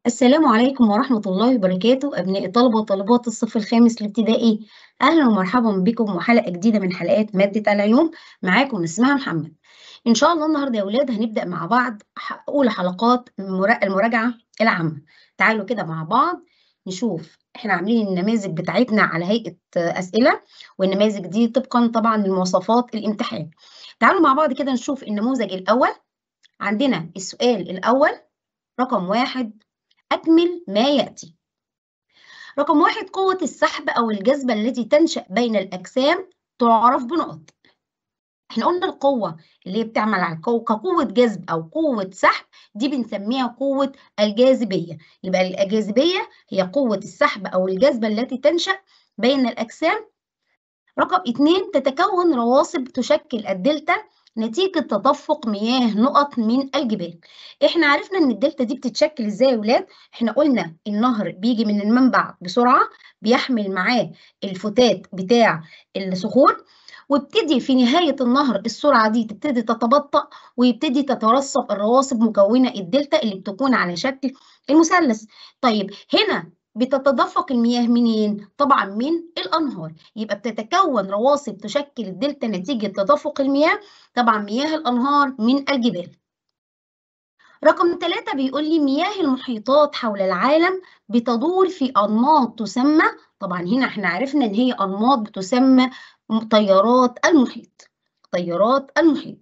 السلام عليكم ورحمة الله وبركاته أبناء طلبة وطالبات الصف الخامس الابتدائي أهلا ومرحبا بكم وحلقة جديدة من حلقات مادة العلوم معاكم اسمها محمد إن شاء الله النهاردة يا أولاد هنبدأ مع بعض أولى حلقات المراجعة العامة تعالوا كده مع بعض نشوف احنا عاملين النماذج بتاعتنا على هيئة أسئلة والنماذج دي طبقا طبعا لمواصفات الامتحان تعالوا مع بعض كده نشوف النموذج الأول عندنا السؤال الأول رقم واحد أكمل ما يأتي. رقم واحد قوة السحب أو الجذب التي تنشأ بين الأجسام تعرف بنقط. احنا قلنا القوة اللي هي بتعمل على القوة كقوة جذب أو قوة سحب دي بنسميها قوة الجاذبية. يبقى الجاذبية هي قوة السحب أو الجذب التي تنشأ بين الأجسام. رقم اتنين تتكون رواسب تشكل الدلتا نتيجة تدفق مياه نقط من الجبال. احنا عرفنا ان الدلتا دي بتتشكل ازاي يا ولاد؟ احنا قلنا النهر بيجي من المنبع بسرعة بيحمل معاه الفتات بتاع الصخور وابتدي في نهاية النهر السرعة دي تبتدي تتبطأ ويبتدي تترسب الرواسب مكونة الدلتا اللي بتكون على شكل المثلث. طيب هنا بتتدفق المياه منين؟ طبعا من الأنهار، يبقى بتتكون رواسب تشكل الدلتا نتيجة تدفق المياه، طبعا مياه الأنهار من الجبال. رقم ثلاثة بيقول لي مياه المحيطات حول العالم بتدور في أنماط تسمى، طبعا هنا احنا عرفنا إن هي أنماط بتسمى تيارات المحيط. تيارات المحيط.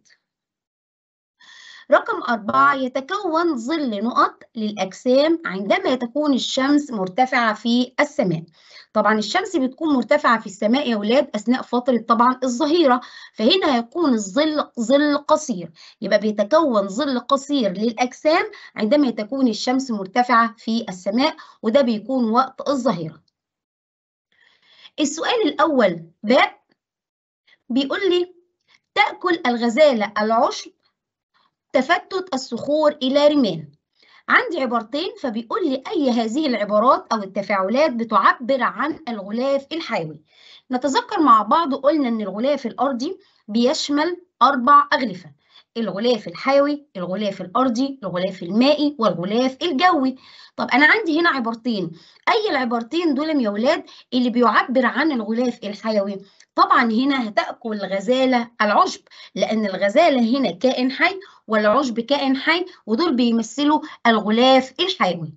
رقم أربعة يتكون ظل نقط للأجسام عندما تكون الشمس مرتفعة في السماء. طبعا الشمس بتكون مرتفعة في السماء يا ولاد أثناء فترة طبعا الظهيرة فهنا هيكون الظل ظل قصير يبقى بيتكون ظل قصير للأجسام عندما تكون الشمس مرتفعة في السماء وده بيكون وقت الظهيرة. السؤال الأول باء بيقول لي تأكل الغزالة العشب تفتت الصخور إلى رمال عندي عبارتين فبيقول لي أي هذه العبارات أو التفاعلات بتعبر عن الغلاف الحيوي نتذكر مع بعض قلنا أن الغلاف الأرضي بيشمل أربع أغلفة الغلاف الحيوي الغلاف الأرضي الغلاف المائي والغلاف الجوي طب أنا عندي هنا عبارتين أي العبارتين دول يا ولاد اللي بيعبر عن الغلاف الحيوي طبعا هنا هتأكل الغزالة العشب لأن الغزالة هنا كائن حي والعشب كائن حي ودول بيمثلوا الغلاف الحيوي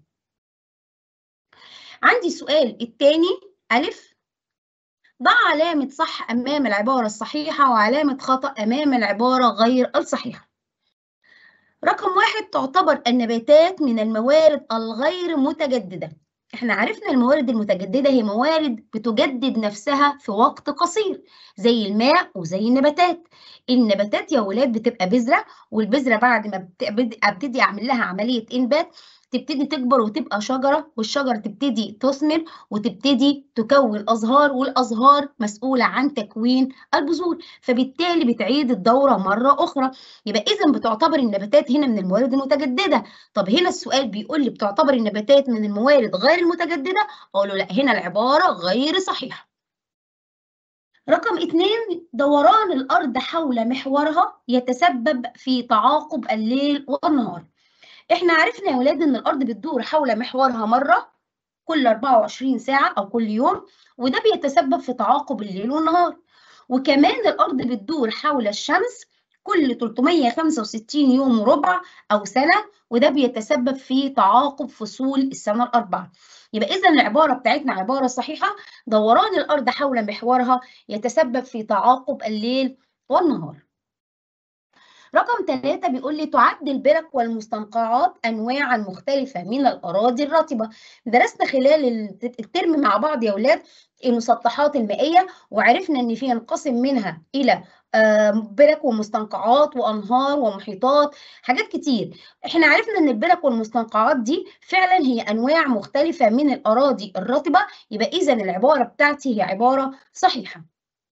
عندي السؤال الثاني ألف ضع علامة صح أمام العبارة الصحيحة وعلامة خطأ أمام العبارة غير الصحيحة رقم واحد تعتبر النباتات من الموارد الغير متجددة احنا عرفنا الموارد المتجدده هي موارد بتجدد نفسها في وقت قصير زي الماء وزي النباتات النباتات يا ولاد بتبقى بذره والبذره بعد ما ابتدي اعمل لها عمليه انبات تبتدي تكبر وتبقى شجره والشجره تبتدي تثمر وتبتدي تكون ازهار والازهار مسؤوله عن تكوين البذور فبالتالي بتعيد الدوره مره اخرى يبقى اذا بتعتبر النباتات هنا من الموارد المتجدده طب هنا السؤال بيقول لي بتعتبر النباتات من الموارد غير المتجدده اقول له لا هنا العباره غير صحيحه رقم اثنين دوران الأرض حول محورها يتسبب في تعاقب الليل والنهار احنا عرفنا يا ولاد ان الارض بتدور حول محورها مره كل 24 ساعه او كل يوم وده بيتسبب في تعاقب الليل والنهار وكمان الارض بتدور حول الشمس كل 365 يوم وربع او سنه وده بيتسبب في تعاقب فصول السنه الاربعه يبقى اذا العباره بتاعتنا عباره صحيحه دوران الارض حول محورها يتسبب في تعاقب الليل والنهار رقم ثلاثة بيقول لي تعد البرك والمستنقعات أنواعا مختلفة من الأراضي الرطبة درسنا خلال الترم مع بعض يا أولاد المسطحات المائية وعرفنا إن في ينقسم منها إلى برك ومستنقعات وأنهار ومحيطات حاجات كتير احنا عرفنا إن البرك والمستنقعات دي فعلا هي أنواع مختلفة من الأراضي الرطبة يبقى إذا العبارة بتاعتي هي عبارة صحيحة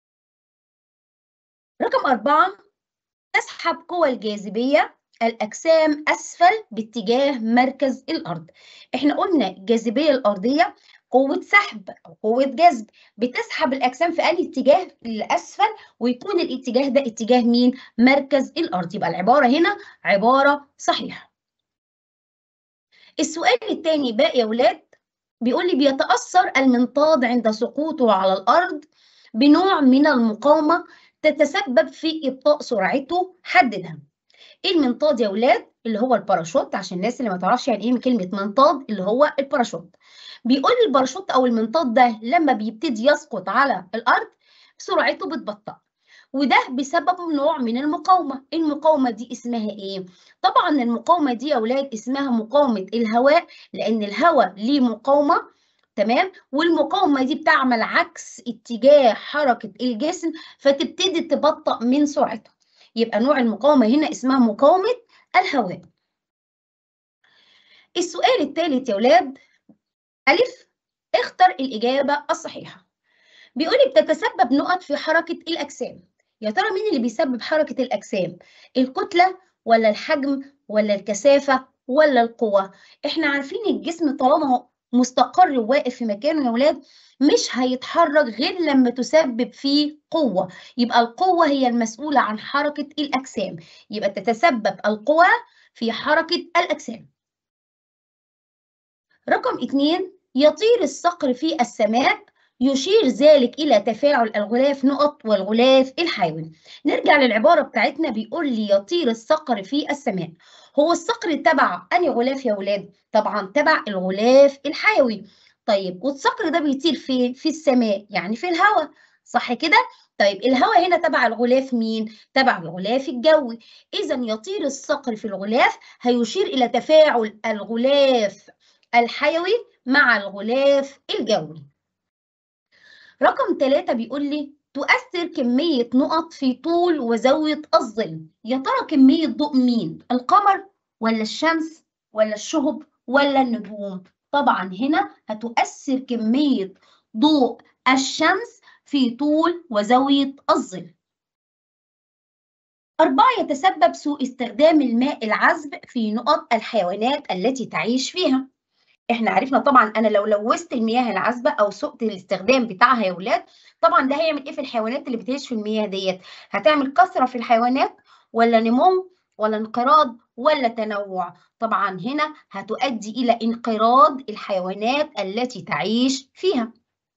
رقم أربعة تسحب قوى الجاذبية الأجسام أسفل باتجاه مركز الأرض إحنا قلنا الجاذبية الأرضية قوة سحب أو قوة جذب بتسحب الأجسام في أي اتجاه لأسفل ويكون الاتجاه ده اتجاه مين؟ مركز الأرض يبقى العبارة هنا عبارة صحيحة السؤال الثاني بقى يا ولاد بيقول لي بيتأثر المنطاد عند سقوطه على الأرض بنوع من المقاومة تتسبب في إبطاء سرعته حددها. إيه المنطاد يا ولاد؟ اللي هو الباراشوت عشان الناس اللي ما تعرفش يعني إيه كلمة منطاد اللي هو الباراشوت. بيقول لي الباراشوت أو المنطاد ده لما بيبتدي يسقط على الأرض سرعته بتبطأ. وده بسبب نوع من المقاومة المقاومة دي اسمها ايه؟ طبعا المقاومة دي يا أولاد اسمها مقاومة الهواء لأن الهواء ليه مقاومة تمام والمقاومة دي بتعمل عكس اتجاه حركة الجسم فتبتدي تبطأ من سرعته يبقى نوع المقاومة هنا اسمها مقاومة الهواء السؤال الثالث يا أولاد ألف اختر الإجابة الصحيحة بيقول لي بتتسبب نقط في حركة الأجسام يا ترى مين اللي بيسبب حركة الأجسام؟ الكتلة ولا الحجم ولا الكثافة ولا القوة؟ إحنا عارفين الجسم طالما مستقر وواقف في مكانه يا ولاد مش هيتحرك غير لما تسبب فيه قوة يبقى القوة هي المسؤولة عن حركة الأجسام يبقى تتسبب القوة في حركة الأجسام رقم اتنين يطير الصقر في السماء يشير ذلك إلى تفاعل الغلاف نقط والغلاف الحيوي نرجع للعبارة بتاعتنا بيقول لي يطير الصقر في السماء هو الصقر تبع أنهي غلاف يا ولاد؟ طبعا تبع الغلاف الحيوي طيب والصقر ده بيطير فين؟ في السماء يعني في الهواء صح كده؟ طيب الهواء هنا تبع الغلاف مين؟ تبع الغلاف الجوي إذا يطير الصقر في الغلاف هيشير إلى تفاعل الغلاف الحيوي مع الغلاف الجوي رقم ثلاثة بيقول لي تؤثر كمية نقط في طول وزاوية الظل يا ترى كمية ضوء مين القمر ولا الشمس ولا الشهب ولا النجوم طبعا هنا هتؤثر كمية ضوء الشمس في طول وزاوية الظل أربعة يتسبب سوء استخدام الماء العذب في نقط الحيوانات التي تعيش فيها احنا عرفنا طبعا انا لو لوثت المياه العذبه او سقت الاستخدام بتاعها يا ولاد طبعا ده هيعمل ايه في الحيوانات اللي بتعيش في المياه ديت هتعمل كثره في الحيوانات ولا نمو ولا انقراض ولا تنوع طبعا هنا هتؤدي الى انقراض الحيوانات التي تعيش فيها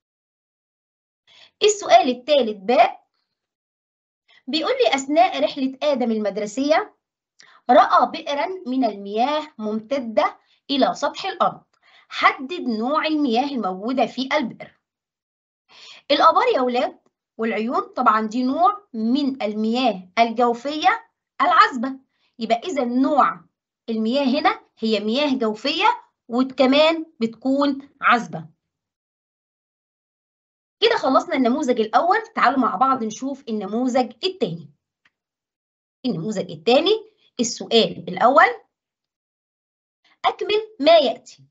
السؤال الثالث باء بيقول لي اثناء رحله ادم المدرسيه راى بئرا من المياه ممتده الى سطح الارض حدد نوع المياه الموجودة في البئر الآبار يا أولاد والعيون طبعا دي نوع من المياه الجوفية العذبة يبقى إذا نوع المياه هنا هي مياه جوفية وكمان بتكون عذبة كده خلصنا النموذج الأول تعالوا مع بعض نشوف النموذج الثاني النموذج الثاني السؤال الأول أكمل ما يأتي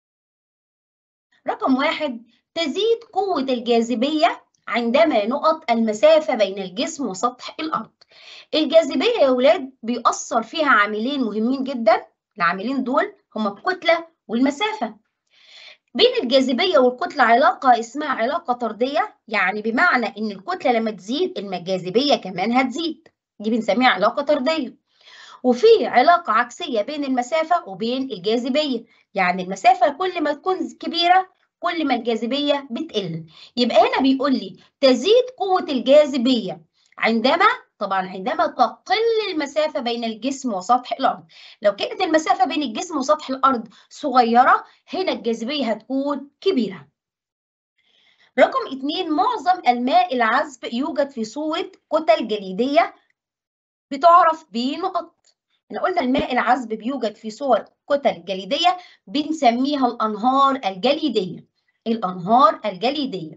رقم واحد تزيد قوة الجاذبية عندما نقط المسافة بين الجسم وسطح الأرض. الجاذبية يا ولاد بيأثر فيها عاملين مهمين جدا، العاملين دول هما الكتلة والمسافة. بين الجاذبية والكتلة علاقة اسمها علاقة طردية، يعني بمعنى إن الكتلة لما تزيد الجاذبية كمان هتزيد. دي بنسميها علاقة طردية. وفي علاقة عكسية بين المسافة وبين الجاذبية يعني المسافة كل ما تكون كبيرة كل ما الجاذبية بتقل يبقى هنا بيقول لي تزيد قوة الجاذبية عندما طبعا عندما تقل المسافة بين الجسم وسطح الأرض لو كانت المسافة بين الجسم وسطح الأرض صغيرة هنا الجاذبية هتكون كبيرة رقم اتنين معظم الماء العذب يوجد في صورة كتل جليدية بتعرف بنقط احنا قلنا الماء العذب بيوجد في صور كتل جليدية بنسميها الأنهار الجليدية الأنهار الجليدية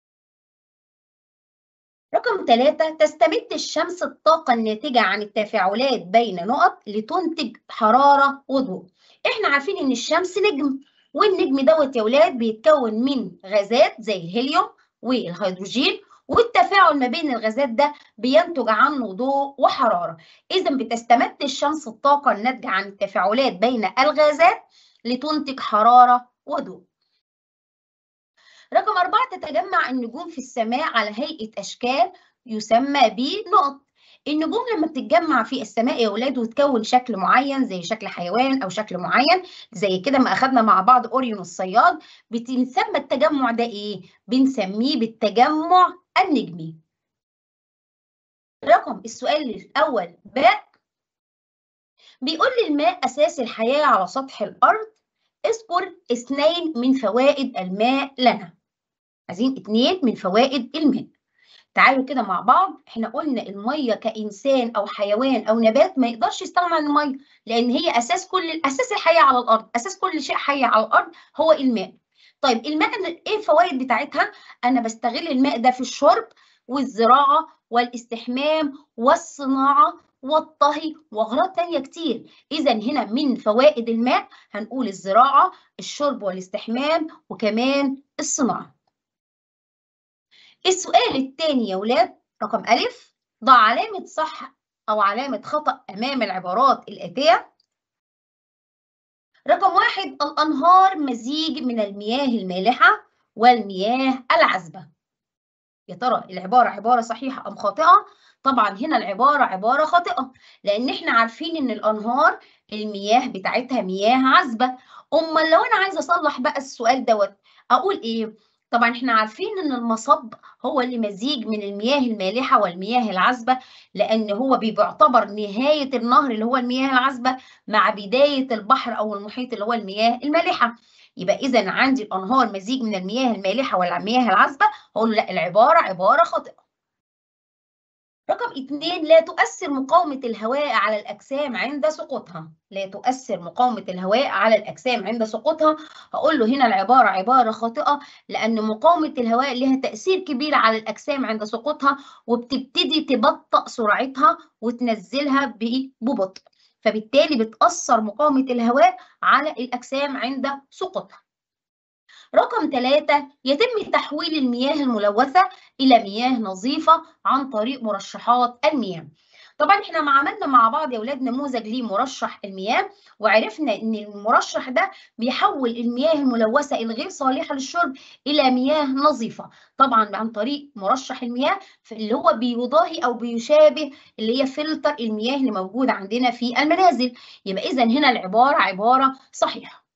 رقم ثلاثة تستمد الشمس الطاقة الناتجة عن التفاعلات بين نقط لتنتج حرارة وضوء احنا عارفين ان الشمس نجم والنجم دوت يا ولاد بيتكون من غازات زي الهيليوم والهيدروجين والتفاعل ما بين الغازات ده بينتج عنه ضوء وحرارة إذا بتستمد الشمس الطاقة الناتجة عن التفاعلات بين الغازات لتنتج حرارة وضوء رقم أربعة تتجمع النجوم في السماء على هيئة أشكال يسمى بنقط النجوم لما بتتجمع في السماء يا ولاد وتكون شكل معين زي شكل حيوان او شكل معين زي كده ما اخدنا مع بعض اوريون الصياد بنسمى التجمع ده ايه بنسميه بالتجمع النجمي رقم السؤال الاول باء بيقول لي الماء اساس الحياه على سطح الارض اذكر اثنين من فوائد الماء لنا عايزين اثنين من فوائد الماء تعالوا كده مع بعض احنا قلنا الميه كانسان او حيوان او نبات ما يقدرش يستغنى عن الميه لان هي اساس كل اساس الحياه على الارض اساس كل شيء حي على الارض هو الماء طيب الماء ايه الفوائد بتاعتها انا بستغل الماء ده في الشرب والزراعه والاستحمام والصناعه والطهي واغراض تانية كتير اذا هنا من فوائد الماء هنقول الزراعه الشرب والاستحمام وكمان الصناعه السؤال الثاني يا ولاد رقم ألف ضع علامة صح أو علامة خطأ أمام العبارات الآتية رقم واحد الأنهار مزيج من المياه المالحة والمياه العذبة يا ترى العبارة عبارة صحيحة أم خاطئة؟ طبعا هنا العبارة عبارة خاطئة لأن احنا عارفين إن الأنهار المياه بتاعتها مياه عذبة أمال لو أنا عايزة أصلح بقى السؤال دوت أقول إيه؟ طبعا احنا عارفين ان المصب هو اللي مزيج من المياه المالحه والمياه العذبه لان هو بيعتبر نهايه النهر اللي هو المياه العذبه مع بدايه البحر او المحيط اللي هو المياه المالحه يبقى اذا عندي الانهار مزيج من المياه المالحه والمياه العذبه هقول له لا العباره عباره خاطئه رقم اثنين لا تؤثر مقاومة الهواء على الأجسام عند سقوطها لا تؤثر مقاومة الهواء على الأجسام عند سقوطها هقول له هنا العبارة عبارة خاطئة لأن مقاومة الهواء لها تأثير كبير على الأجسام عند سقوطها وبتبتدي تبطأ سرعتها وتنزلها ببطء فبالتالي بتأثر مقاومة الهواء على الأجسام عند سقوطها رقم ثلاثة يتم تحويل المياه الملوثة إلى مياه نظيفة عن طريق مرشحات المياه. طبعا احنا ما عملنا مع بعض يا اولاد نموذج لمرشح المياه وعرفنا ان المرشح ده بيحول المياه الملوثه الغير صالحه للشرب الى مياه نظيفه طبعا عن طريق مرشح المياه اللي هو بيضاهي او بيشابه اللي هي فلتر المياه اللي موجود عندنا في المنازل يبقى اذا هنا العباره عباره صحيحه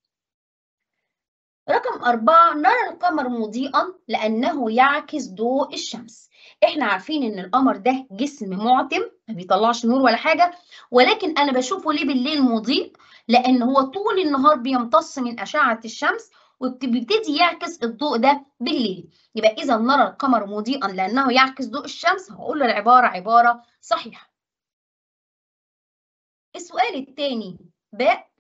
رقم أربعة نرى القمر مضيئا لأنه يعكس ضوء الشمس احنا عارفين ان القمر ده جسم معتم ما بيطلعش نور ولا حاجة ولكن انا بشوفه ليه بالليل مضيء لان هو طول النهار بيمتص من أشعة الشمس وبيبتدي يعكس الضوء ده بالليل يبقى اذا نرى القمر مضيئا لانه يعكس ضوء الشمس هقول له العبارة عبارة صحيحة السؤال الثاني باء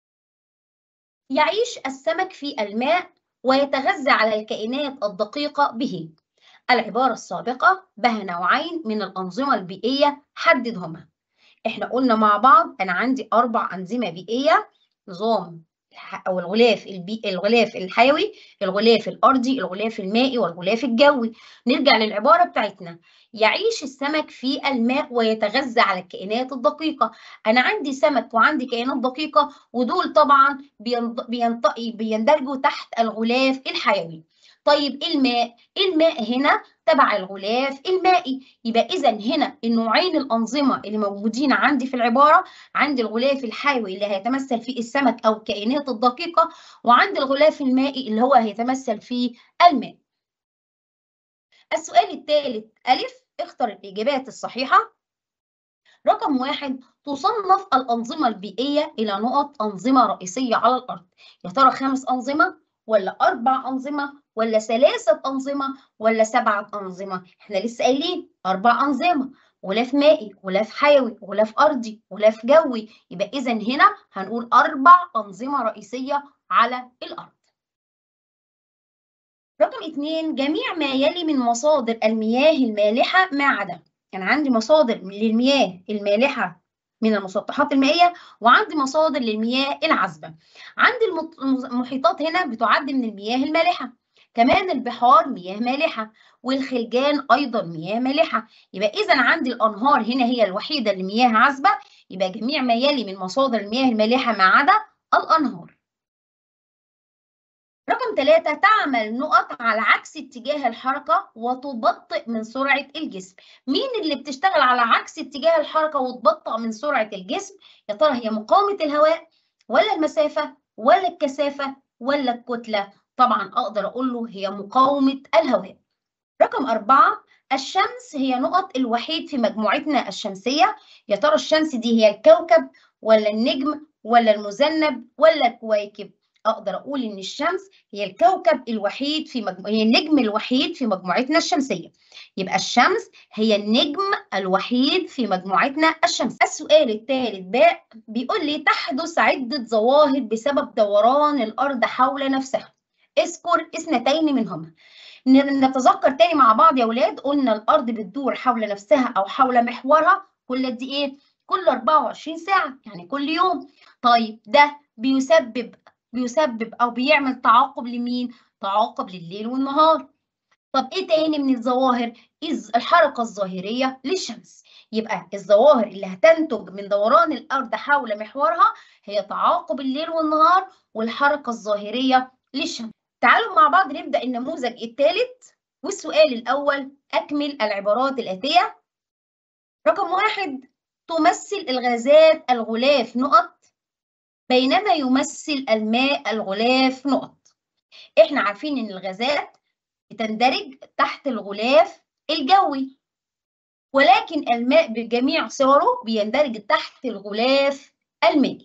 يعيش السمك في الماء ويتغذى على الكائنات الدقيقة به العبارة السابقة بها نوعين من الأنظمة البيئية حددهما احنا قلنا مع بعض أنا عندي أربع أنظمة بيئية نظام أو الغلاف البيئي الغلاف الحيوي الغلاف الأرضي الغلاف المائي والغلاف الجوي نرجع للعبارة بتاعتنا يعيش السمك في الماء ويتغذى على الكائنات الدقيقة أنا عندي سمك وعندي كائنات دقيقة ودول طبعا بيندرجوا تحت الغلاف الحيوي طيب الماء الماء هنا تبع الغلاف المائي يبقى اذا هنا النوعين الانظمه اللي موجودين عندي في العباره عندي الغلاف الحيوي اللي هيتمثل فيه السمك او الكائنات الدقيقه وعندي الغلاف المائي اللي هو هيتمثل فيه الماء السؤال الثالث ألف اختر الإجابات الصحيحة رقم واحد تصنف الأنظمة البيئية إلى نقط أنظمة رئيسية على الأرض يا ترى خمس أنظمة ولا أربع أنظمة ولا ثلاثة أنظمة ولا سبعة أنظمة احنا لسه قايلين أربع أنظمة غلاف مائي غلاف حيوي غلاف أرضي غلاف جوي يبقى إذا هنا هنقول أربع أنظمة رئيسية على الأرض رقم اثنين جميع ما يلي من مصادر المياه المالحة ما عدا يعني عندي مصادر للمياه المالحة من المسطحات المائية وعندي مصادر للمياه العذبة عندي المحيطات هنا بتعد من المياه المالحة كمان البحار مياه مالحة والخلجان أيضا مياه مالحة يبقى إذا عندي الأنهار هنا هي الوحيدة اللي مياه عذبة يبقى جميع ما يلي من مصادر المياه المالحة ما عدا الأنهار رقم رقم ثلاثة تعمل نقط على عكس اتجاه الحركة وتبطئ من سرعة الجسم مين اللي بتشتغل على عكس اتجاه الحركة وتبطئ من سرعة الجسم يا ترى هي مقاومة الهواء ولا المسافة ولا الكثافة ولا الكتلة طبعا أقدر أقول له هي مقاومة الهواء رقم أربعة الشمس هي نقط الوحيد في مجموعتنا الشمسية يا ترى الشمس دي هي الكوكب ولا النجم ولا المذنب ولا الكويكب اقدر اقول ان الشمس هي الكوكب الوحيد في مجمو... هي النجم الوحيد في مجموعتنا الشمسيه يبقى الشمس هي النجم الوحيد في مجموعتنا الشمسيه السؤال الثالث باء بيقول لي تحدث عده ظواهر بسبب دوران الارض حول نفسها اذكر اثنتين منهما نتذكر تاني مع بعض يا ولاد قلنا الارض بتدور حول نفسها او حول محورها كل قد ايه كل 24 ساعه يعني كل يوم طيب ده بيسبب بيسبب او بيعمل تعاقب لمين تعاقب لليل والنهار طب ايه تاني من الظواهر الحركه الظاهريه للشمس يبقى الظواهر اللي هتنتج من دوران الارض حول محورها هي تعاقب الليل والنهار والحركه الظاهريه للشمس تعالوا مع بعض نبدا النموذج الثالث والسؤال الاول اكمل العبارات الاتيه رقم واحد تمثل الغازات الغلاف نقط بينما يمثل الماء الغلاف نقط احنا عارفين ان الغازات بتندرج تحت الغلاف الجوي ولكن الماء بجميع صوره بيندرج تحت الغلاف المائي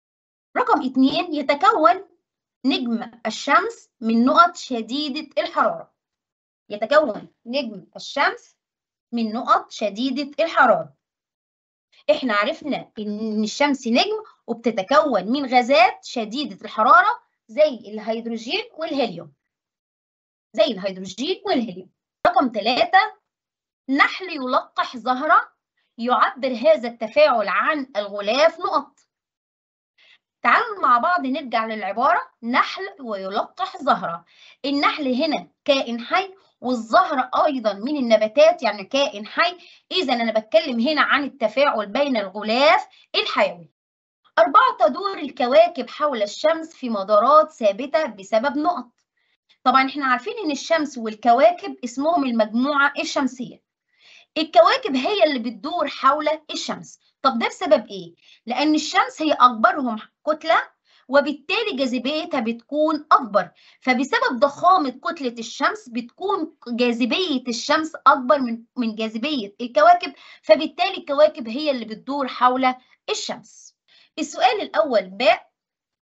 رقم اتنين يتكون نجم الشمس من نقط شديدة الحرارة يتكون نجم الشمس من نقط شديدة الحرارة احنا عرفنا ان الشمس نجم وبتتكون من غازات شديدة الحرارة زي الهيدروجين والهيليوم زي الهيدروجين والهيليوم رقم ثلاثة نحل يلقح زهرة يعبر هذا التفاعل عن الغلاف نقط تعالوا مع بعض نرجع للعبارة نحل ويلقح زهرة النحل هنا كائن حي والزهرة أيضا من النباتات يعني كائن حي إذا أنا بتكلم هنا عن التفاعل بين الغلاف الحيوي أربعة تدور الكواكب حول الشمس في مدارات ثابتة بسبب نقط طبعا احنا عارفين ان الشمس والكواكب اسمهم المجموعة الشمسية الكواكب هي اللي بتدور حول الشمس طب ده بسبب ايه؟ لأن الشمس هي أكبرهم كتلة وبالتالي جاذبيتها بتكون أكبر فبسبب ضخامة كتلة الشمس بتكون جاذبية الشمس أكبر من من جاذبية الكواكب فبالتالي الكواكب هي اللي بتدور حول الشمس السؤال الأول باء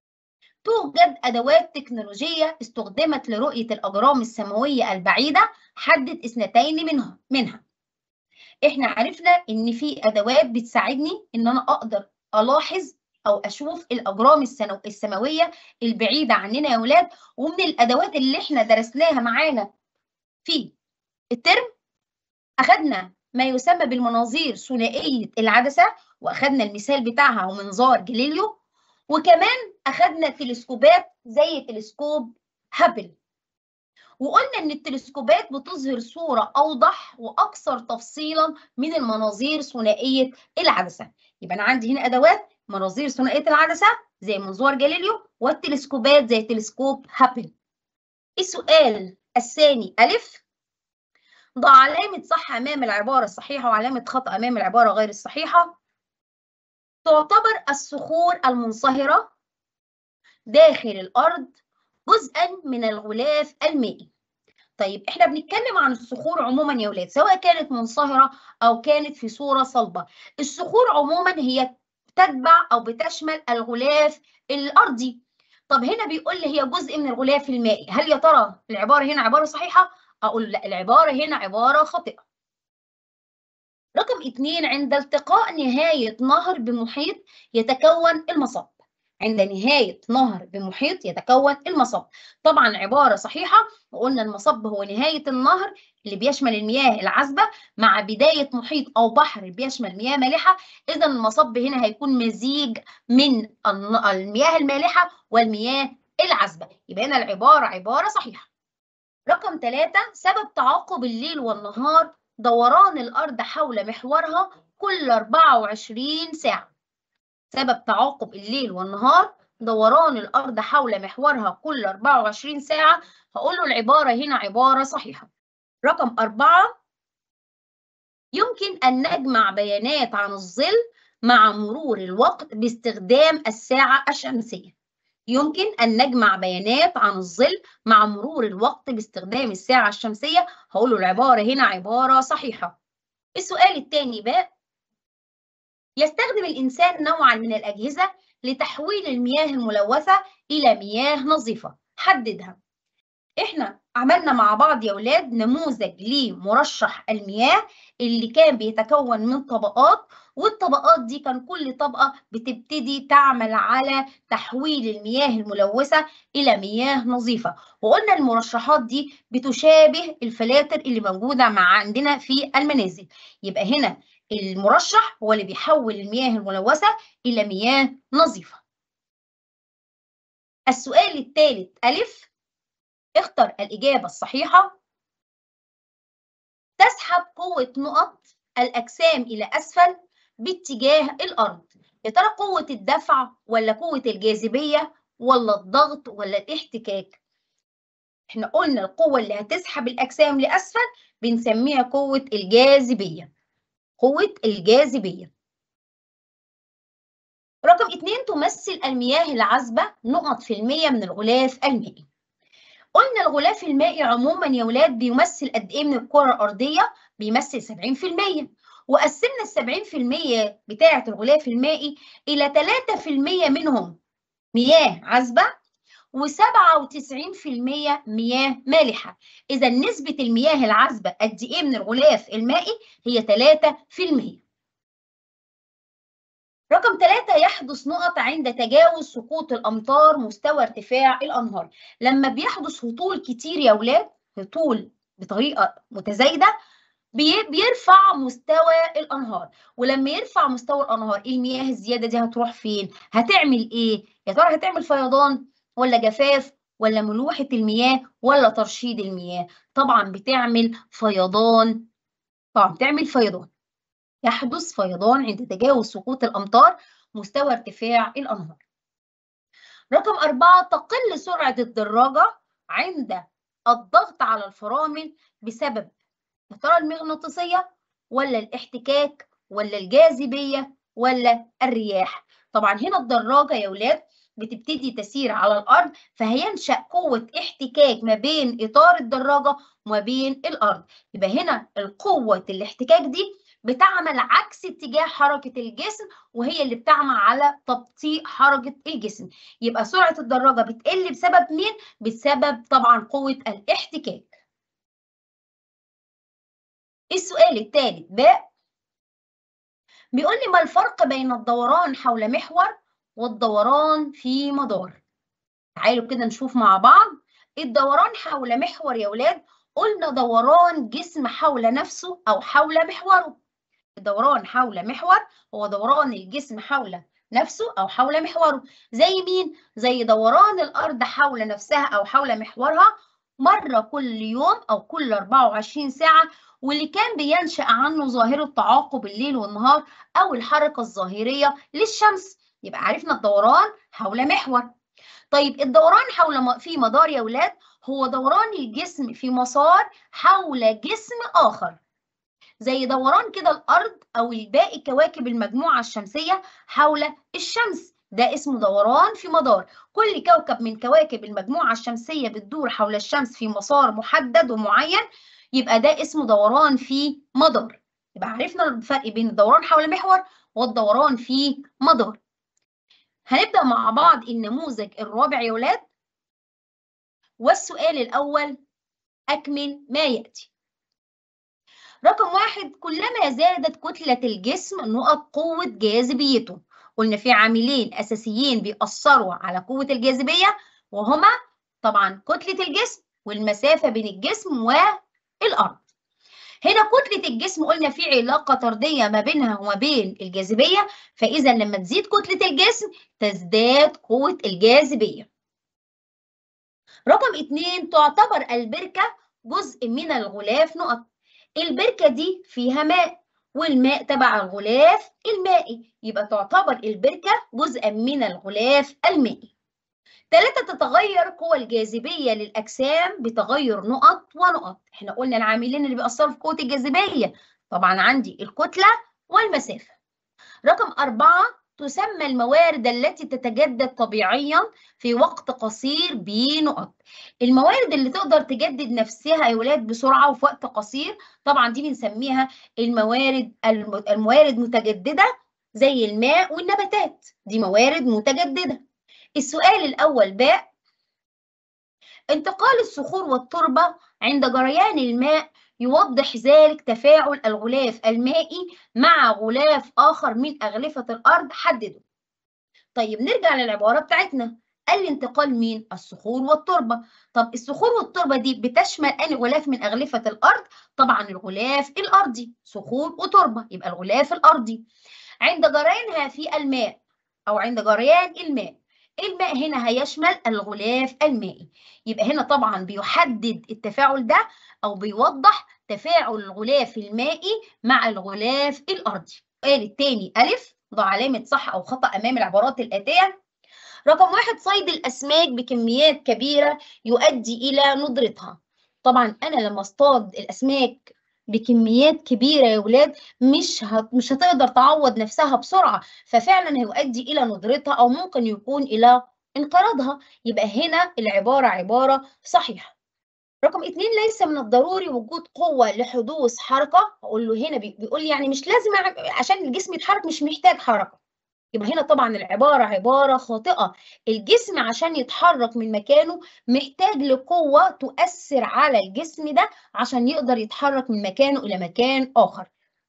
توجد أدوات تكنولوجية استخدمت لرؤية الأجرام السماوية البعيدة حدد اثنتين منها منها احنا عرفنا ان في ادوات بتساعدني ان انا اقدر الاحظ او اشوف الاجرام السماويه البعيده عننا يا ولاد ومن الادوات اللي احنا درسناها معانا في الترم اخذنا ما يسمى بالمناظير ثنائيه العدسه واخذنا المثال بتاعها ومنظار جاليليو وكمان اخذنا تلسكوبات زي تلسكوب هابل وقلنا ان التلسكوبات بتظهر صوره اوضح واكثر تفصيلا من المناظير ثنائيه العدسه يبقى انا عندي هنا ادوات مناظير ثنائيه العدسه زي منظار جاليليو والتلسكوبات زي تلسكوب هابل السؤال الثاني الف ضع علامه صح امام العباره الصحيحه وعلامه خطا امام العباره غير الصحيحه تعتبر الصخور المنصهره داخل الارض جزءا من الغلاف المائي طيب احنا بنتكلم عن الصخور عموما يا ولاد سواء كانت منصهره او كانت في صوره صلبه الصخور عموما هي تتبع او بتشمل الغلاف الارضي طب هنا بيقول لي هي جزء من الغلاف المائي هل يا ترى العباره هنا عباره صحيحه اقول لا العباره هنا عباره خاطئه رقم اثنين عند التقاء نهايه نهر بمحيط يتكون المصب عند نهاية نهر بمحيط يتكون المصب طبعا عبارة صحيحة وقلنا المصب هو نهاية النهر اللي بيشمل المياه العذبة مع بداية محيط أو بحر بيشمل مياه مالحة إذا المصب هنا هيكون مزيج من المياه المالحة والمياه العذبة يبقى هنا العبارة عبارة صحيحة رقم ثلاثة سبب تعاقب الليل والنهار دوران الأرض حول محورها كل 24 ساعة سبب تعاقب الليل والنهار دوران الأرض حول محورها كل 24 ساعة هقول له العبارة هنا عبارة صحيحة رقم أربعة يمكن أن نجمع بيانات عن الظل مع مرور الوقت باستخدام الساعة الشمسية يمكن أن نجمع بيانات عن الظل مع مرور الوقت باستخدام الساعة الشمسية هقول له العبارة هنا عبارة صحيحة السؤال الثاني بقى يستخدم الإنسان نوعا من الأجهزة لتحويل المياه الملوثة إلى مياه نظيفة حددها إحنا عملنا مع بعض يا ولاد نموذج لمرشح المياه اللي كان بيتكون من طبقات والطبقات دي كان كل طبقة بتبتدي تعمل على تحويل المياه الملوثة إلى مياه نظيفة وقلنا المرشحات دي بتشابه الفلاتر اللي موجودة مع عندنا في المنازل يبقى هنا المرشح هو اللي بيحول المياه الملوثة إلى مياه نظيفة السؤال الثالث ألف اختر الإجابة الصحيحة تسحب قوة نقط الأجسام إلى أسفل باتجاه الأرض يا ترى قوة الدفع ولا قوة الجاذبية ولا الضغط ولا الاحتكاك احنا قلنا القوة اللي هتسحب الأجسام لأسفل بنسميها قوة الجاذبية قوة الجاذبية رقم اتنين تمثل المياه العذبة نقط في المية من الغلاف المائي قلنا الغلاف المائي عموما يا ولاد بيمثل قد ايه من الكرة الأرضية بيمثل 70% وقسمنا ال 70% بتاعة الغلاف المائي إلى 3% منهم مياه عذبة و97% مياه مالحة إذا نسبة المياه العذبة قد إيه من الغلاف المائي هي 3% رقم ثلاثة يحدث نقط عند تجاوز سقوط الأمطار مستوى ارتفاع الأنهار لما بيحدث هطول كتير يا ولاد هطول بطريقة متزايدة بيرفع مستوى الانهار ولما يرفع مستوى الانهار المياه الزياده دي هتروح فين هتعمل ايه يا ترى هتعمل فيضان ولا جفاف ولا ملوحه المياه ولا ترشيد المياه طبعا بتعمل فيضان طبعا بتعمل فيضان يحدث فيضان عند تجاوز سقوط الامطار مستوى ارتفاع الانهار رقم أربعة تقل سرعة الدراجة عند الضغط على الفرامل بسبب يا ترى المغناطيسية ولا الاحتكاك ولا الجاذبية ولا الرياح طبعا هنا الدراجة يا ولاد بتبتدي تسير على الأرض فهينشأ قوة احتكاك ما بين إطار الدراجة وما بين الأرض يبقى هنا القوة الاحتكاك دي بتعمل عكس اتجاه حركة الجسم وهي اللي بتعمل على تبطيء حركة الجسم يبقى سرعة الدراجة بتقل بسبب مين؟ بسبب طبعا قوة الاحتكاك السؤال الثالث باء بيقول لي ما الفرق بين الدوران حول محور والدوران في مدار تعالوا كده نشوف مع بعض الدوران حول محور يا ولاد قلنا دوران جسم حول نفسه أو حول محوره الدوران حول محور هو دوران الجسم حول نفسه أو حول محوره زي مين؟ زي دوران الأرض حول نفسها أو حول محورها مرة كل يوم أو كل 24 ساعة واللي كان بينشأ عنه ظاهرة تعاقب الليل والنهار أو الحركة الظاهرية للشمس يبقى عرفنا الدوران حول محور طيب الدوران حول في مدار يا ولاد هو دوران الجسم في مسار حول جسم آخر زي دوران كده الأرض أو باقي كواكب المجموعة الشمسية حول الشمس ده اسمه دوران في مدار كل كوكب من كواكب المجموعة الشمسية بتدور حول الشمس في مسار محدد ومعين يبقى ده اسمه دوران في مدار يبقى عرفنا الفرق بين الدوران حول محور والدوران في مدار هنبدأ مع بعض النموذج الرابع يا ولاد والسؤال الأول أكمل ما يأتي رقم واحد كلما زادت كتلة الجسم نقط قوة جاذبيته قلنا في عاملين أساسيين بيأثروا على قوة الجاذبية وهما طبعا كتلة الجسم والمسافة بين الجسم والأرض هنا كتلة الجسم قلنا في علاقة طردية ما بينها وما بين الجاذبية فإذا لما تزيد كتلة الجسم تزداد قوة الجاذبية رقم اتنين تعتبر البركة جزء من الغلاف نقط البركة دي فيها ماء والماء تبع الغلاف المائي يبقى تعتبر البركة جزءا من الغلاف المائي ثلاثة تتغير قوى الجاذبية للأجسام بتغير نقط ونقط احنا قلنا العاملين اللي بيأثروا في قوة الجاذبية طبعا عندي الكتلة والمسافة رقم أربعة تسمى الموارد التي تتجدد طبيعيا في وقت قصير بنقط الموارد اللي تقدر تجدد نفسها يا ولاد بسرعة وفي وقت قصير طبعا دي بنسميها الموارد الموارد متجددة زي الماء والنباتات دي موارد متجددة السؤال الأول باء انتقال الصخور والتربة عند جريان الماء يوضح ذلك تفاعل الغلاف المائي مع غلاف آخر من أغلفة الأرض حدده طيب نرجع للعبارة بتاعتنا قال لي انتقال مين؟ الصخور والتربة طب الصخور والتربة دي بتشمل أي غلاف من أغلفة الأرض؟ طبعا الغلاف الأرضي صخور وتربة يبقى الغلاف الأرضي عند جريانها في الماء أو عند جريان الماء الماء هنا هيشمل الغلاف المائي يبقى هنا طبعا بيحدد التفاعل ده او بيوضح تفاعل الغلاف المائي مع الغلاف الارضي السؤال الثاني الف ضع علامه صح او خطا امام العبارات الاتيه رقم واحد صيد الاسماك بكميات كبيره يؤدي الى ندرتها طبعا انا لما اصطاد الاسماك بكميات كبيره يا ولاد مش هت... مش هتقدر تعوض نفسها بسرعه ففعلا هيؤدي الى ندرتها او ممكن يكون الى انقراضها يبقى هنا العباره عباره صحيحه رقم اتنين ليس من الضروري وجود قوة لحدوث حركة أقول له هنا بيقول لي يعني مش لازم عشان الجسم يتحرك مش محتاج حركة يبقى هنا طبعا العبارة عبارة خاطئة الجسم عشان يتحرك من مكانه محتاج لقوة تؤثر على الجسم ده عشان يقدر يتحرك من مكانه إلى مكان آخر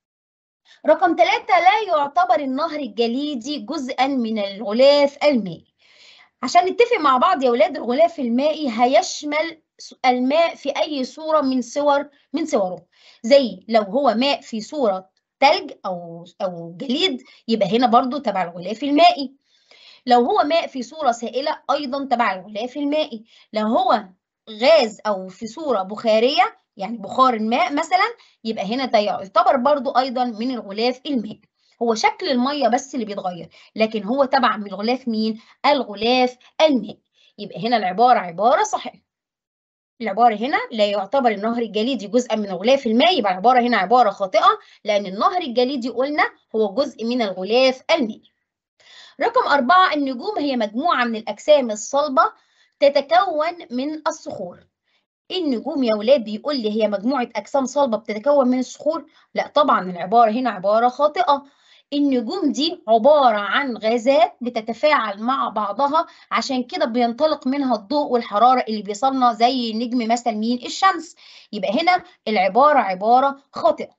رقم ثلاثة لا يعتبر النهر الجليدي جزءا من الغلاف المائي عشان نتفق مع بعض يا ولاد الغلاف المائي هيشمل الماء في أي صورة من صور من صوره زي لو هو ماء في صورة تلج أو أو جليد يبقى هنا برضو تبع الغلاف المائي لو هو ماء في صورة سائلة أيضا تبع الغلاف المائي لو هو غاز أو في صورة بخارية يعني بخار الماء مثلا يبقى هنا ده يعتبر برضو أيضا من الغلاف المائي هو شكل المية بس اللي بيتغير لكن هو تبع من الغلاف مين؟ الغلاف المائي يبقى هنا العبارة عبارة صحيحة العبارة هنا لا يعتبر النهر الجليدي جزءا من الغلاف المائي يبقى العبارة هنا عبارة خاطئة لأن النهر الجليدي قلنا هو جزء من الغلاف المائي. رقم أربعة النجوم هي مجموعة من الأجسام الصلبة تتكون من الصخور. النجوم يا ولاد بيقول لي هي مجموعة أجسام صلبة بتتكون من الصخور؟ لا طبعا العبارة هنا عبارة خاطئة. النجوم دي عبارة عن غازات بتتفاعل مع بعضها عشان كده بينطلق منها الضوء والحرارة اللي بيصلنا زي نجم مثلا مين الشمس يبقى هنا العبارة عبارة خاطئة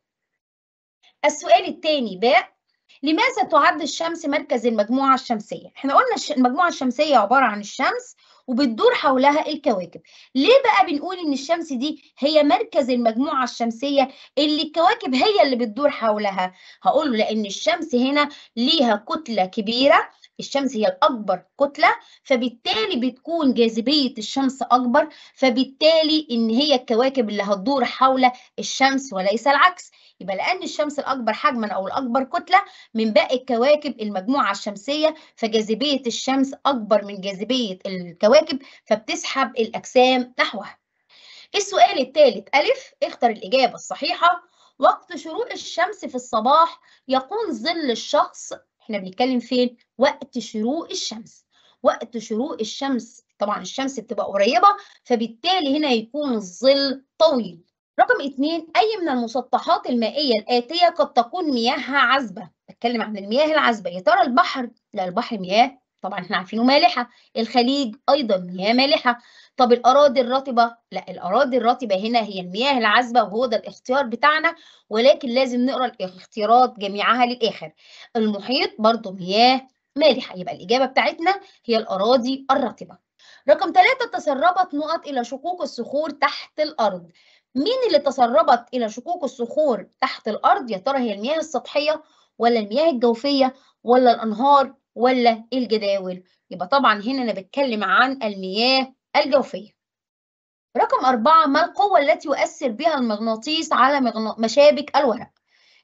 السؤال الثاني باء لماذا تعد الشمس مركز المجموعة الشمسية؟ احنا قلنا المجموعة الشمسية عبارة عن الشمس وبتدور حولها الكواكب ليه بقى بنقول ان الشمس دي هي مركز المجموعه الشمسيه اللي الكواكب هي اللي بتدور حولها هقول له لان الشمس هنا ليها كتله كبيره الشمس هي الأكبر كتلة فبالتالي بتكون جاذبية الشمس أكبر فبالتالي إن هي الكواكب اللي هتدور حول الشمس وليس العكس يبقى لأن الشمس الأكبر حجما أو الأكبر كتلة من باقي الكواكب المجموعة الشمسية فجاذبية الشمس أكبر من جاذبية الكواكب فبتسحب الأجسام نحوها. السؤال الثالث ألف اختر الإجابة الصحيحة وقت شروق الشمس في الصباح يكون ظل الشخص احنا بنتكلم فين؟ وقت شروق الشمس. وقت شروق الشمس طبعا الشمس بتبقى قريبة فبالتالي هنا يكون الظل طويل. رقم اثنين أي من المسطحات المائية الآتية قد تكون مياهها عذبة بتكلم عن المياه العذبة يا ترى البحر لا البحر مياه طبعا احنا عارفينه مالحة الخليج أيضا مياه مالحة طب الأراضي الرطبة لا الأراضي الرطبة هنا هي المياه العذبة وهو ده الاختيار بتاعنا ولكن لازم نقرأ الاختيارات جميعها للآخر المحيط برضو مياه مالحة يبقى الإجابة بتاعتنا هي الأراضي الرطبة رقم ثلاثة تسربت نقط إلى شقوق الصخور تحت الأرض مين اللي تسربت إلى شقوق الصخور تحت الأرض يا ترى هي المياه السطحية ولا المياه الجوفية ولا الأنهار ولا الجداول يبقى طبعا هنا أنا بتكلم عن المياه الجوفية رقم أربعة ما القوة التي يؤثر بها المغناطيس على مشابك الورق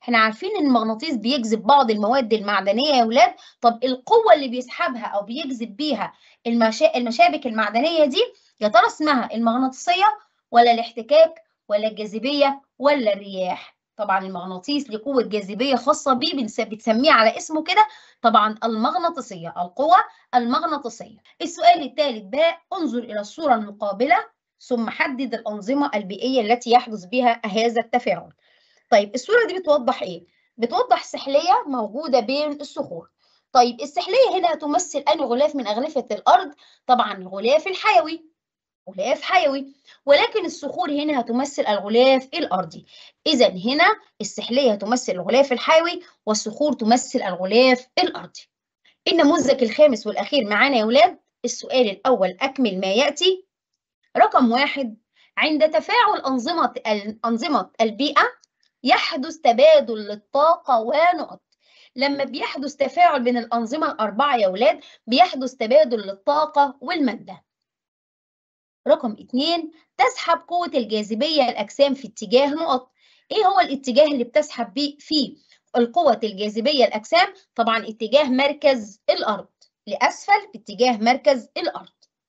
احنا عارفين ان المغناطيس بيجذب بعض المواد المعدنيه يا ولاد طب القوه اللي بيسحبها او بيجذب بيها المشا... المشابك المعدنيه دي يا ترى اسمها المغناطيسيه ولا الاحتكاك ولا الجاذبيه ولا الرياح طبعا المغناطيس له قوه جاذبيه خاصه بيه بتسميه على اسمه كده طبعا المغناطيسيه القوه المغناطيسيه السؤال الثالث بقى انظر الى الصوره المقابله ثم حدد الانظمه البيئيه التي يحدث بها هذا التفاعل طيب الصوره دي بتوضح ايه بتوضح سحليه موجوده بين الصخور طيب السحليه هنا تمثل انهي غلاف من اغلفه الارض طبعا الغلاف الحيوي غلاف حيوي ولكن الصخور هنا هتمثل الغلاف الارضي اذا هنا السحليه هتمثل الغلاف الحيوي والصخور تمثل الغلاف الارضي النموذج الخامس والاخير معانا يا ولاد السؤال الاول اكمل ما ياتي رقم واحد عند تفاعل انظمه انظمه البيئه يحدث تبادل للطاقه ونقط لما بيحدث تفاعل بين الانظمه الاربعه يا ولاد بيحدث تبادل للطاقه والماده رقم اتنين تسحب قوة الجاذبية الأجسام في اتجاه نقط إيه هو الاتجاه اللي بتسحب بيه فيه القوة الجاذبية الأجسام طبعا اتجاه مركز الأرض لأسفل اتجاه مركز الأرض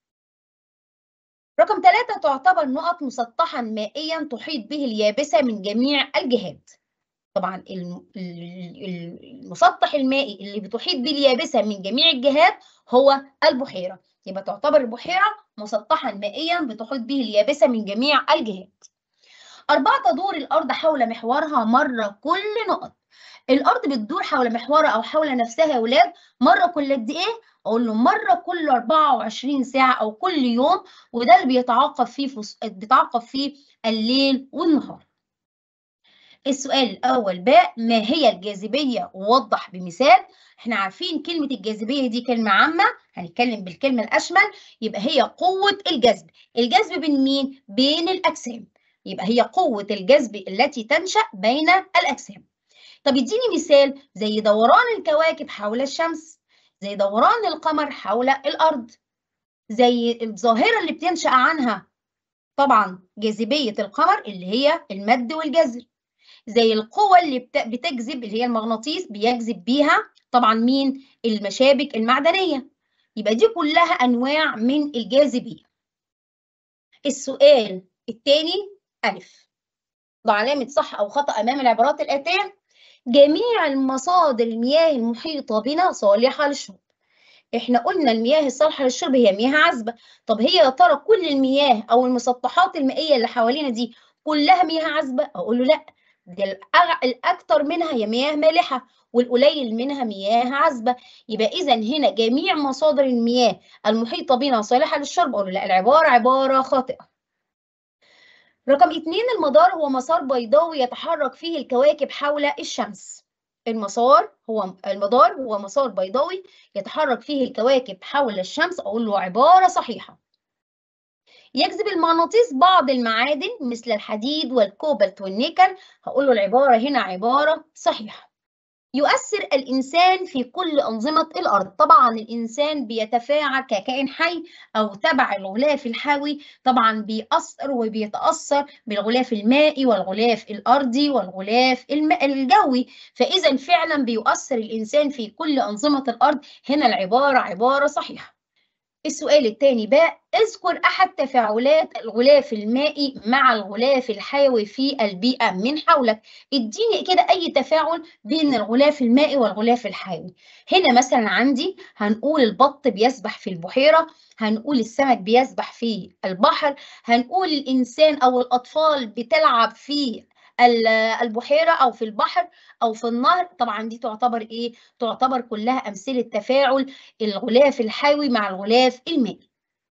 رقم ثلاثة تعتبر نقط مسطحا مائيا تحيط به اليابسة من جميع الجهات طبعا المسطح المائي اللي بتحيط به اليابسة من جميع الجهات هو البحيرة يبقى تعتبر البحيرة مسطحا مائيا بتحيط به اليابسة من جميع الجهات أربعة تدور الأرض حول محورها مرة كل نقط الأرض بتدور حول محورها أو حول نفسها يا ولاد مرة كل قد إيه؟ أقول له مرة كل 24 ساعة أو كل يوم وده اللي بيتعاقب فيه فص... بيتعاقب فيه الليل والنهار. السؤال الأول باء ما هي الجاذبية ووضح بمثال احنا عارفين كلمة الجاذبية دي كلمة عامة هنتكلم بالكلمة الأشمل يبقى هي قوة الجذب الجذب بين مين؟ بين الأجسام يبقى هي قوة الجذب التي تنشأ بين الأجسام طب اديني مثال زي دوران الكواكب حول الشمس زي دوران القمر حول الأرض زي الظاهرة اللي بتنشأ عنها طبعا جاذبية القمر اللي هي المد والجزر زي القوة اللي بتجذب اللي هي المغناطيس بيجذب بيها طبعا مين المشابك المعدنية يبقى دي كلها أنواع من الجاذبية السؤال الثاني ألف ضع علامة صح أو خطأ أمام العبارات الآتية جميع المصادر المياه المحيطة بنا صالحة للشرب احنا قلنا المياه الصالحة للشرب هي مياه عذبة طب هي يا ترى كل المياه أو المسطحات المائية اللي حوالينا دي كلها مياه عذبة أقول له لأ ده الأكثر منها هي مياه مالحة والقليل منها مياه عذبة يبقى إذا هنا جميع مصادر المياه المحيطة بنا صالحة للشرب أقول لا العبارة عبارة خاطئة رقم اتنين المدار هو مسار بيضاوي يتحرك فيه الكواكب حول الشمس المسار هو المدار هو مسار بيضاوي يتحرك فيه الكواكب حول الشمس أقول له عبارة صحيحة يجذب المغناطيس بعض المعادن مثل الحديد والكوبالت والنيكل هقول له العبارة هنا عبارة صحيحة يؤثر الإنسان في كل أنظمة الأرض طبعا الإنسان بيتفاعل ككائن حي أو تبع الغلاف الحيوي طبعا بيأثر وبيتأثر بالغلاف المائي والغلاف الأرضي والغلاف الجوي فإذا فعلا بيؤثر الإنسان في كل أنظمة الأرض هنا العبارة عبارة صحيحة السؤال الثاني بقى اذكر أحد تفاعلات الغلاف المائي مع الغلاف الحيوي في البيئة من حولك اديني كده أي تفاعل بين الغلاف المائي والغلاف الحيوي هنا مثلا عندي هنقول البط بيسبح في البحيرة هنقول السمك بيسبح في البحر هنقول الإنسان أو الأطفال بتلعب في البحيرة أو في البحر أو في النهر طبعا دي تعتبر إيه؟ تعتبر كلها أمثلة تفاعل الغلاف الحيوي مع الغلاف المائي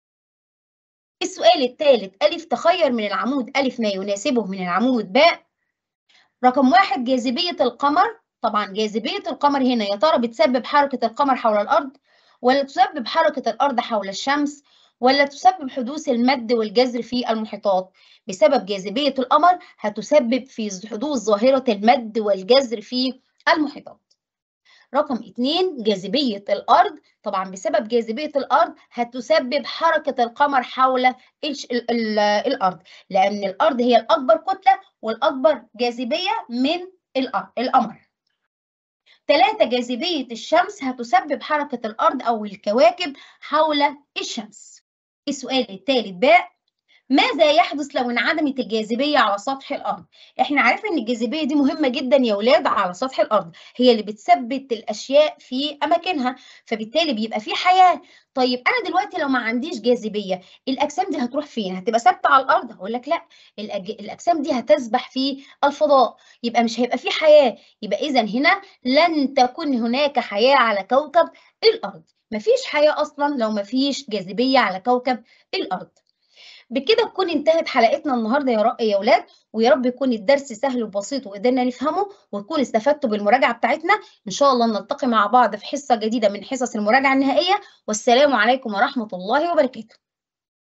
السؤال الثالث ألف تخير من العمود ألف ما يناسبه من العمود باء رقم واحد جاذبية القمر طبعا جاذبية القمر هنا يا ترى بتسبب حركة القمر حول الأرض ولا تسبب حركة الأرض حول الشمس ولا تسبب حدوث المد والجزر في المحيطات بسبب جاذبية القمر هتسبب في حدوث ظاهرة المد والجزر في المحيطات رقم اتنين جاذبية الأرض طبعا بسبب جاذبية الأرض هتسبب حركة القمر حول ال ال الأرض لأن الأرض هي الأكبر كتلة والأكبر جاذبية من القمر ثلاثة جاذبية الشمس هتسبب حركة الأرض أو الكواكب حول الشمس السؤال الثالث باء ماذا يحدث لو انعدمت الجاذبية على سطح الأرض؟ احنا عارفين ان الجاذبية دي مهمة جدا يا ولاد على سطح الأرض، هي اللي بتثبت الأشياء في أماكنها، فبالتالي بيبقى في حياة. طيب أنا دلوقتي لو ما عنديش جاذبية، الأجسام دي هتروح فين؟ هتبقى ثابتة على الأرض؟ هقول لك لا، الأج... الأجسام دي هتسبح في الفضاء، يبقى مش هيبقى في حياة، يبقى إذا هنا لن تكون هناك حياة على كوكب الأرض، مفيش حياة أصلا لو مفيش جاذبية على كوكب الأرض. بكده تكون انتهت حلقتنا النهارده يا يا اولاد ويا رب يكون الدرس سهل وبسيط وقدرنا نفهمه وتكون استفدتوا بالمراجعه بتاعتنا ان شاء الله نلتقي مع بعض في حصه جديده من حصص المراجعه النهائيه والسلام عليكم ورحمه الله وبركاته